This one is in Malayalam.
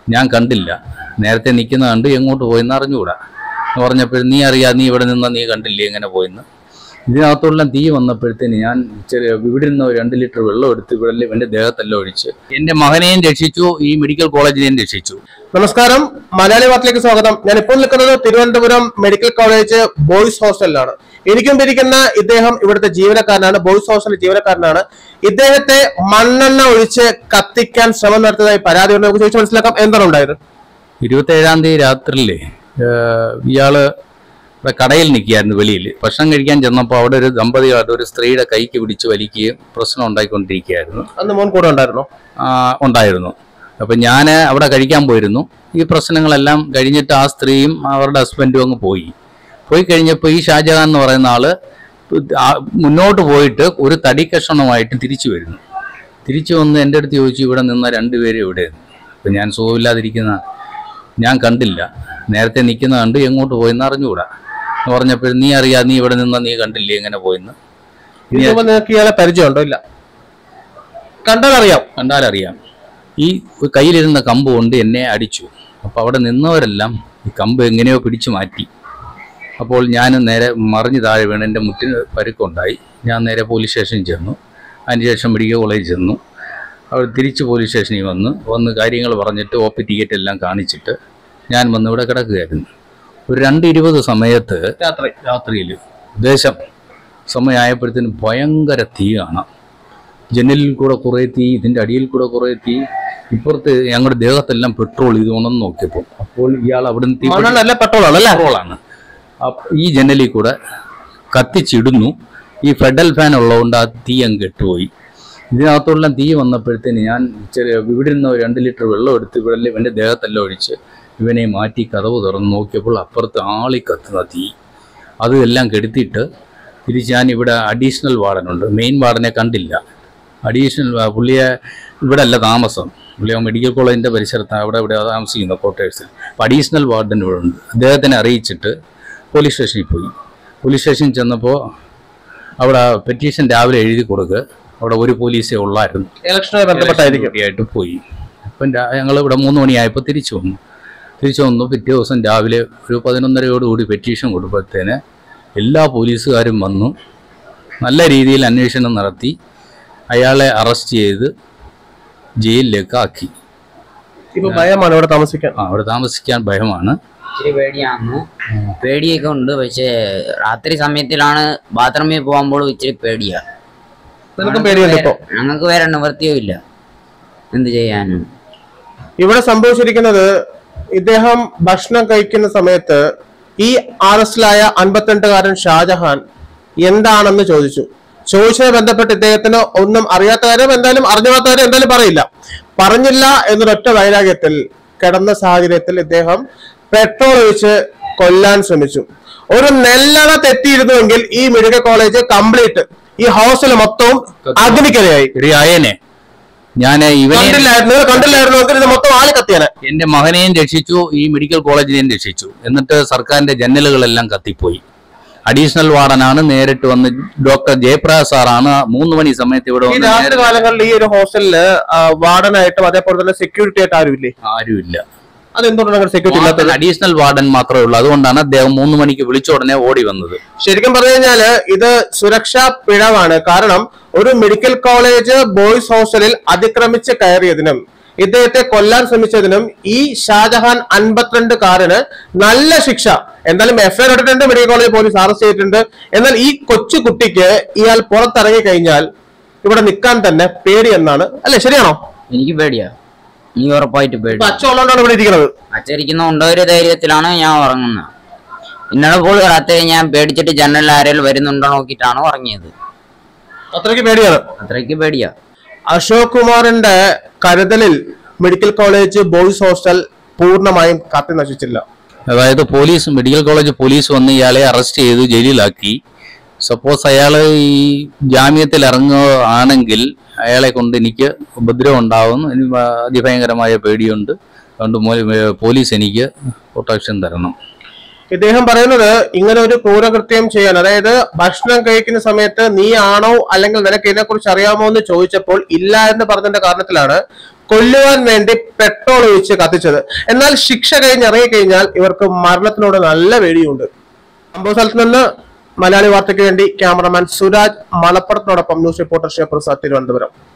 ഞാൻ കണ്ടില്ല നേരത്തെ നിൽക്കുന്ന കണ്ട് എങ്ങോട്ട് പോയെന്ന് അറിഞ്ഞുകൂടാ എന്ന് പറഞ്ഞപ്പോൾ നീ അറിയാ നീ ഇവിടെ നിന്നാ നീ കണ്ടില്ലേ എങ്ങനെ പോയെന്ന് ഇതിനകത്തുള്ള തീ വന്നപ്പോഴത്തേന് ഞാൻ ചെറിയ ഇവിടെ നിന്ന് ഒരു രണ്ട് ലിറ്റർ വെള്ളം എടുത്ത് ഇവിടെ എൻ്റെ ദേഹത്തെല്ലാം ഒഴിച്ച് എൻ്റെ മകനെയും രക്ഷിച്ചു ഈ മെഡിക്കൽ കോളേജിനെയും രക്ഷിച്ചു നമസ്കാരം മലയാളി വാർത്തയിലേക്ക് സ്വാഗതം ഞാൻ ഇപ്പോൾ നിൽക്കുന്നത് തിരുവനന്തപുരം മെഡിക്കൽ കോളേജ് ബോയ്സ് ഹോസ്റ്റലിലാണ് എനിക്കും ഇരിക്കുന്ന ഇദ്ദേഹം ഇവിടുത്തെ ജീവനക്കാരനാണ് ബോയ്സ് ഹോസ്റ്റലിലെ ജീവനക്കാരനാണ് ഇദ്ദേഹത്തെ മണ്ണെണ്ണ ഒഴിച്ച് കത്തിക്കാൻ ശ്രമം നടത്തിയതായി പരാതി ഉണ്ട് നമുക്ക് ചോദിച്ചു മനസ്സിലാക്കാം എന്താണ് ഉണ്ടായത് ഇരുപത്തേഴാം തീയതി രാത്രിയില് ഇയാള് ഇവിടെ കടയിൽ നിൽക്കുകയായിരുന്നു വെളിയിൽ ഭക്ഷണം കഴിക്കാൻ ചെന്നപ്പോൾ അവിടെ ഒരു ദമ്പതികളായിട്ട് ഒരു സ്ത്രീയുടെ കൈക്ക് പിടിച്ച് വലിക്കുകയും പ്രശ്നം ഉണ്ടായിക്കൊണ്ടിരിക്കുകയായിരുന്നു അന്ന് മോൻ കൂടെ ഉണ്ടായിരുന്നോ ആ, ഉണ്ടായിരുന്നു അപ്പം ഞാൻ അവിടെ കഴിക്കാൻ പോയിരുന്നു ഈ പ്രശ്നങ്ങളെല്ലാം കഴിഞ്ഞിട്ട് ആ സ്ത്രീയും അവരുടെ ഹസ്ബൻഡും അങ്ങ് പോയി പോയി കഴിഞ്ഞപ്പോൾ ഈ ഷാജഹാൻ എന്ന് പറയുന്ന ആള് ആ മുന്നോട്ട് പോയിട്ട് ഒരു തടി കഷണമായിട്ട് തിരിച്ചു വരുന്നു തിരിച്ചു വന്ന് എൻ്റെ അടുത്ത് ചോദിച്ചു ഇവിടെ നിന്ന രണ്ടുപേരും എവിടെയെന്ന് അപ്പം ഞാൻ സുഖമില്ലാതിരിക്കുന്ന ഞാൻ കണ്ടില്ല നേരത്തെ നിൽക്കുന്ന കണ്ട് എങ്ങോട്ട് പോയെന്ന് അറിഞ്ഞുകൂടാ എന്ന് പറഞ്ഞപ്പോൾ നീ അറിയാ നീ ഇവിടെ നിന്ന നീ കണ്ടില്ലേ എങ്ങനെ പോയെന്ന് ഇതിനുമ്പ് നിങ്ങൾക്ക് ഇയാളെ പരിചയമുണ്ടോ ഇല്ല കണ്ടാൽ അറിയാം കണ്ടാലറിയാം ഈ കയ്യിലിരുന്ന കമ്പ് കൊണ്ട് എന്നെ അടിച്ചു അപ്പോൾ അവിടെ നിന്നവരെല്ലാം ഈ കമ്പ് എങ്ങനെയോ പിടിച്ചു മാറ്റി അപ്പോൾ ഞാൻ നേരെ മറിഞ്ഞ് താഴെ വീണ് എൻ്റെ മുട്ടിന് പരുക്കുണ്ടായി ഞാൻ നേരെ പോലീസ് സ്റ്റേഷനിൽ ചെന്നു അതിനുശേഷം മെഡിക്കൽ കോളേജിൽ ചെന്നു അവർ തിരിച്ച് പോലീസ് സ്റ്റേഷനിൽ വന്ന് വന്ന് കാര്യങ്ങൾ പറഞ്ഞിട്ട് ഒ പി ടിക്കറ്റ് എല്ലാം കാണിച്ചിട്ട് ഞാൻ വന്ന് ഇവിടെ കിടക്കുകയായിരുന്നു ഒരു രണ്ട് ഇരുപത് സമയത്ത് രാത്രി രാത്രിയിൽ ദേശം സമയമായപ്പോഴത്തേന് ഭയങ്കര തീ കാണാം ജനലിൽ കൂടെ കുറേ തീ ഇതിൻ്റെ അടിയിൽ കൂടെ കുറേ തീ ഇപ്പുറത്ത് ഞങ്ങളുടെ ദേഹത്തെല്ലാം പെട്രോൾ ഇത് ഉണർന്ന് നോക്കിയപ്പോൾ അപ്പോൾ ഇയാൾ അവിടെ നിന്ന് തീ മണ്ണെണ്ണ പെട്രോൾ ആണല്ലേ പെട്രോളാണ് അപ്പ- ഈ ജനലിൽ കൂടെ കത്തിച്ചിടുന്നു ഈ ഫെഡൽ ഫാൻ ഉള്ളതുകൊണ്ട് ആ തീ അങ്ങ് കെട്ടുപോയി ഇതിനകത്തുള്ള തീ വന്നപ്പോഴത്തേന് ഞാൻ ചെറിയ ഇവിടെ നിന്ന് ഒരു രണ്ട് ലിറ്റർ വെള്ളം എടുത്ത് ഇവിടെ ഇവൻ്റെ ദേഹത്തെല്ലാം ഒഴിച്ച് ഇവനെ മാറ്റി കതവ് തുറന്ന് നോക്കിയപ്പോൾ അപ്പുറത്ത് ആളി കത്തുന്ന തീ അത് എല്ലാം കെടുത്തിയിട്ട് തിരിച്ച് ഞാൻ ഇവിടെ അഡീഷണൽ വാർഡനുണ്ട് മെയിൻ വാർഡനെ കണ്ടില്ല അഡീഷണൽ വാ- പുള്ളിയെ ഇവിടെ അല്ല താമസം പുള്ളി ആ മെഡിക്കൽ കോളേജിൻ്റെ പരിസരത്ത് അവിടെ ഇവിടെ താമസിക്കുന്നു ക്വാർട്ടേഴ്സിൽ അപ്പോൾ അഡീഷണൽ വാർഡൻ ഇവിടെ ഉണ്ട് അദ്ദേഹത്തിനെ അറിയിച്ചിട്ട് പോലീസ് സ്റ്റേഷനിൽ പോയി പോലീസ് സ്റ്റേഷനിൽ ചെന്നപ്പോൾ അവിടെ പെറ്റീഷൻ രാവിലെ എഴുതി കൊടുക്കുക അവിടെ ഒരു പോലീസേ ഉള്ളായിരുന്നു ഇലക്ഷനുമായി ബന്ധപ്പെട്ടായിരിക്കും ആയിട്ട് പോയി അപ്പം ഞങ്ങൾ ഇവിടെ മൂന്ന് മണിയായപ്പോൾ തിരിച്ചു വന്നു തിരിച്ചു വന്നു പിറ്റേ ദിവസം രാവിലെ ഒരു പതിനൊന്നരയോടുകൂടി പെറ്റീഷൻ കൊടുപ്പത്തേന് എല്ലാ പോലീസുകാരും വന്നു നല്ല രീതിയിൽ അന്വേഷണം നടത്തി അയാളെ അറസ്റ്റ് ചെയ്ത് ജയിലിലേക്ക് ആക്കി ഇപ്പൊ ഭയമാണ് ഇവിടെ താമസിക്കാൻ ആ, അവിടെ താമസിക്കാൻ ഭയമാണ് ഇച്ചിരി പേടിയാണ് പേടിയൊക്കെ ഉണ്ട് പക്ഷേ രാത്രി സമയത്തിലാണ് ബാത്റൂമിൽ പോകുമ്പോൾ ഇച്ചിരി പേടിയാ നിനക്കും പേടിയുണ്ട് ഇപ്പൊ ഞങ്ങൾക്ക് വേറെ നിവൃത്തിയും ഇല്ല എന്ത് ചെയ്യാനും ഇവിടെ സംഭവിച്ചിരിക്കുന്നത് ഇദ്ദേഹം ഭക്ഷണം കഴിക്കുന്ന സമയത്ത് ഈ അറസ്റ്റിലായ അൻപത്തിരണ്ടുകാരൻ ഷാജഹാൻ എന്താണെന്ന് ചോദിച്ചു ചോദിച്ചത് ബന്ധപ്പെട്ട് ഇദ്ദേഹത്തിന് ഒന്നും അറിയാത്ത കാര്യം എന്തായാലും അറിഞ്ഞാത്ത കാര്യം എന്തായാലും പറയില്ല പറഞ്ഞില്ല എന്നൊരൊറ്റ വൈരാഗ്യത്തിൽ കിടന്ന സാഹചര്യത്തിൽ ഇദ്ദേഹം പെട്രോൾ ഒഴിച്ച് കൊല്ലാൻ ശ്രമിച്ചു ഒരു നെല്ലണ തെറ്റിയിരുന്നുവെങ്കിൽ ഈ മെഡിക്കൽ കോളേജ് കംപ്ലീറ്റ് ഈ ഹോസ്റ്റൽ മൊത്തവും അഗ്നിക്കരയായി ഒരു അയനെ ഞാൻ ഇവനെ കണ്ടില്ലായിരുന്നു കണ്ടില്ലായിരുന്നുവെങ്കിൽ ഇത് മൊത്തം ആളി കത്തിയാനെ എന്റെ മകനെയും രക്ഷിച്ചു ഈ മെഡിക്കൽ കോളേജിനെയും രക്ഷിച്ചു എന്നിട്ട് സർക്കാരിന്റെ ജനലുകളെല്ലാം കത്തിപ്പോയി അഡീഷണൽ വാർഡനാണ് നേരിട്ട് വന്ന് ഡോക്ടർ ജയപ്രകാശ് സാറാണ് മൂന്ന് മണി സമയത്ത് ഇവിടെ ഈ വന്ന് രാത്രി നേരിട്ട് കാലങ്ങളിൽ ഈ ഒരു ഹോസ്റ്റലില് വാർഡനായിട്ടും അതേപോലെ തന്നെ സെക്യൂരിറ്റി ആയിട്ട് ആരുമില്ലേ ആരുമില്ല അതെന്തുകൊണ്ടാണ് സെക്യൂരിറ്റി ഇല്ലാത്തത് അഡീഷണൽ വാർഡൻ മാത്രമേ ഉള്ളൂ അതുകൊണ്ടാണ് അദ്ദേഹം മൂന്ന് മണിക്ക് വിളിച്ച ഉടനെ ഓടി വന്നത് ശരിക്കും പറഞ്ഞു കഴിഞ്ഞാല് ഇത് സുരക്ഷാ പിഴവാണ് കാരണം ഒരു മെഡിക്കൽ കോളേജ് ബോയ്സ് ഹോസ്റ്റലിൽ അതിക്രമിച്ച് കയറിയതിനും ഇദ്ദേഹത്തെ കൊല്ലാൻ ശ്രമിച്ചതിനും ഈ ഷാജഹാൻ അൻപത്തിരണ്ട് കാരന് നല്ല ശിക്ഷ എന്തായാലും എഫ്ഐആർ ഇട്ടിട്ടുണ്ട് മെഡിക്കൽ കോളേജ് പോലീസ് അറസ്റ്റ് ചെയ്തിട്ടുണ്ട് എന്നാൽ ഈ കൊച്ചു കുട്ടിക്ക് ഇയാൾ പുറത്തിറങ്ങി കഴിഞ്ഞാൽ ഇവിടെ നിൽക്കാൻ തന്നെ പേടി എന്നാണ് അല്ലെ ശരിയാണോ എനിക്ക് പേടിയാ നീ ഉറപ്പായിട്ട് പേടി ഇപ്പൊ അച്ഛൻ ഉള്ളതുകൊണ്ടാണ് ഇവിടെ ഇരിക്കുന്നത് അച്ചരിക്കുന്ന ഉണ്ടോ ഒരു ധൈര്യത്തിലാണ് ഞാൻ ഉറങ്ങുന്നത് ഇന്നലെ പോലും രാത്രി ഞാൻ പേടിച്ചിട്ട് ജനലിൽ ആരെങ്കിലും വരുന്നുണ്ടോ നോക്കിയിട്ടാണ് ഉറങ്ങിയത് അത്രയ്ക്ക് പേടിയാണ് അത്രയ്ക്ക് പേടിയാ അശോക് കുമാറിന്റെ കരുതലിൽ മെഡിക്കൽ കോളേജ് ബോയ്സ് ഹോസ്റ്റൽ പൂർണ്ണമായും കത്തി നശിച്ചില്ല അതായത് പോലീസ് മെഡിക്കൽ കോളേജ് പോലീസ് വന്ന് ഇയാളെ അറസ്റ്റ് ചെയ്ത് ജയിലിലാക്കി സപ്പോസ് അയാൾ ഈ ജാമ്യത്തിൽ ഇറങ്ങുകയാണെങ്കിൽ അയാളെ കൊണ്ട് എനിക്ക് ഉപദ്രവം ഉണ്ടാവും എനിക്ക് അതിഭയങ്കരമായ പേടിയുണ്ട് അതുകൊണ്ട് മോ- പോലീസ് എനിക്ക് പ്രൊട്ടക്ഷൻ തരണം ഇദ്ദേഹം പറയുന്നത് ഇങ്ങനെ ഒരു ക്രൂരകൃത്യം ചെയ്യാൻ അതായത് ഭക്ഷണം കഴിക്കുന്ന സമയത്ത് നീ ആണോ അല്ലെങ്കിൽ നിനക്ക് ഇതിനെ കുറിച്ച് അറിയാമോ എന്ന് ചോദിച്ചപ്പോൾ ഇല്ല എന്ന് പറഞ്ഞതിന്റെ കാരണത്തിലാണ് കൊല്ലുവാൻ വേണ്ടി പെട്രോൾ ഒഴിച്ച് കത്തിച്ചത് എന്നാൽ ശിക്ഷ കഴിഞ്ഞ് ഇറങ്ങിക്കഴിഞ്ഞാൽ ഇവർക്ക് മരണത്തിനോട് നല്ല പേടിയുണ്ട് സംഭവ സ്ഥലത്ത് നിന്ന് മലയാളി വാർത്തയ്ക്ക് വേണ്ടി ക്യാമറമാൻ സുരാജ് മലപ്പുറത്തിനോടൊപ്പം ന്യൂസ് റിപ്പോർട്ടർ ഷെപ്രസാദ് തിരുവനന്തപുരം